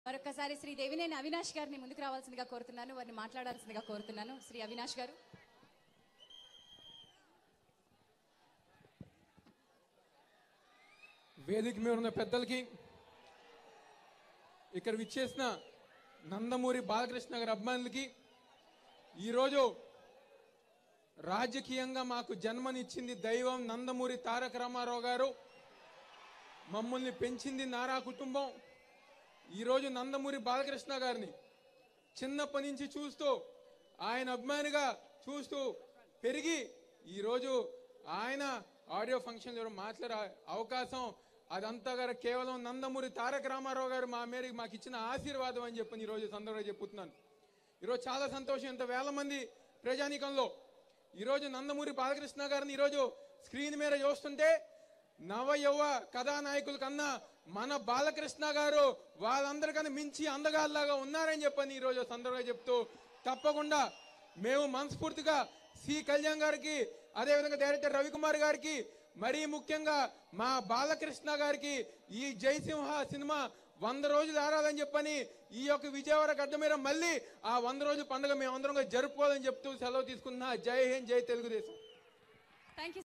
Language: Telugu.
మరొకసారి శ్రీ దేవినేని అవినాష్ గారిని ముందుకు రావాల్సిందిగా కోరుతున్నాను వారిని మాట్లాడాల్సిందిగా కోరుతున్నాను శ్రీ అవినాష్ గారు వేదిక మీద ఉన్న పెద్దలకి ఇక్కడ విచ్చేసిన నందమూరి బాలకృష్ణ గారి అభిమానులకి ఈరోజు రాజకీయంగా మాకు జన్మనిచ్చింది దైవం నందమూరి తారక రామారావు గారు మమ్మల్ని పెంచింది నారా కుటుంబం ఈరోజు నందమూరి బాలకృష్ణ గారిని చిన్నప్పటి నుంచి చూస్తూ ఆయన అభిమానిగా చూస్తూ పెరిగి ఈరోజు ఆయన ఆడియో ఫంక్షన్ లో మాట్లాడే అవకాశం అదంతా గారు కేవలం నందమూరి తారక రామారావు గారు మా మేరకు మాకు ఇచ్చిన ఆశీర్వాదం అని చెప్పని ఈరోజు సందర్భంగా చెప్పుతున్నాను ఈరోజు చాలా సంతోషం ఇంత వేల మంది ప్రజానీకంలో ఈరోజు నందమూరి బాలకృష్ణ గారిని ఈరోజు స్క్రీన్ మీద చూస్తుంటే నవ యువ కథానాయకుల కన్నా మన బాలకృష్ణ గారు వాళ్ళందరికన్నా మించి అందగాల్లాగా ఉన్నారని చెప్పని ఈరోజు సందర్భంగా చెప్తూ తప్పకుండా మేము మనస్ఫూర్తిగా సి కళ్యాణ్ గారికి అదేవిధంగా డైరెక్టర్ రవికుమార్ గారికి మరీ ముఖ్యంగా మా బాలకృష్ణ గారికి ఈ జయసింహ సినిమా వంద రోజులు ఆడాలని చెప్పని ఈ యొక్క విజయవాడ గడ్డ మీద మళ్ళీ ఆ వంద రోజుల పండుగ మేమందరం కూడా జరుపుకోవాలని చెప్తూ సెలవు తీసుకున్నా జై హింద్ జై తెలుగుదేశం థ్యాంక్